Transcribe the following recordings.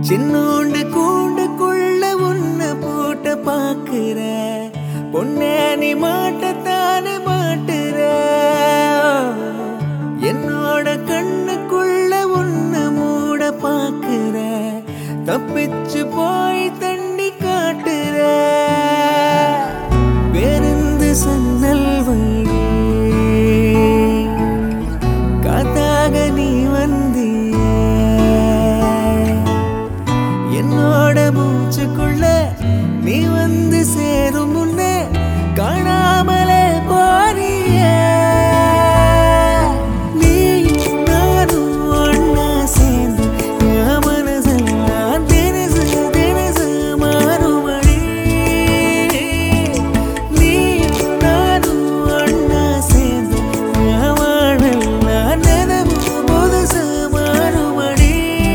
சின்னோண்டு கூண்டுக்குள்ள உன்னை போட்ட பாக்குற பொண்ணே நீ மாட்டத்தானே மாட்டுற என்னோட கண்ணுக்குள்ள உன்னை மூட பாக்குற தப்பிச்சு போய் தண்ணி காட்டுற பேருந்து சன்னல் வழி காத்தாக நீ வந்திய என்னோட மூச்சுக்குள்ள நீ வந்து சேரும் முன்னே காணாமலே போறிய நீ நானும் ஒண்ணா சேர்ந்து என் மனசெல்லாம் தினசு தினசு மாறுபடி நீ நானும் ஒண்ணா சேர்ந்து என் வாழெல்லாம் நினைவு புதுசு மாறுபடி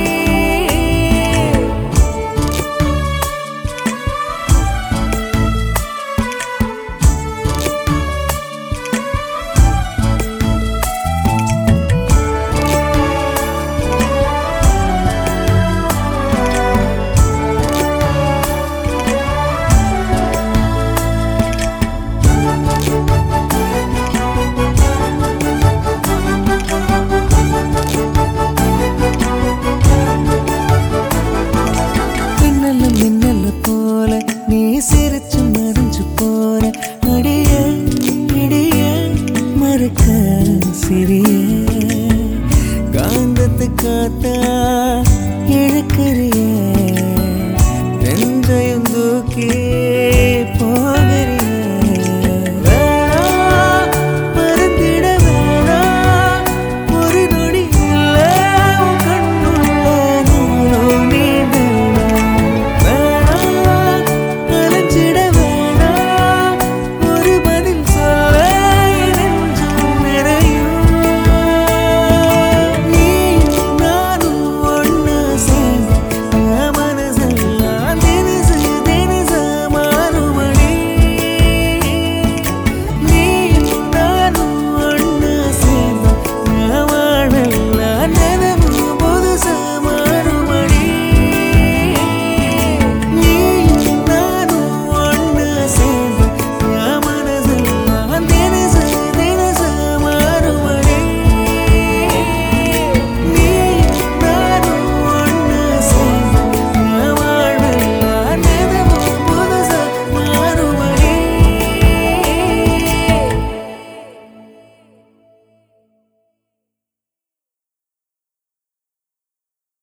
மின்னல மின்னல போல நீ சிரிச்சு மறைஞ்சு போற அடிய இடிய மறுக்க சிறிய காந்தத்து காத்தா இழுக்கிறிய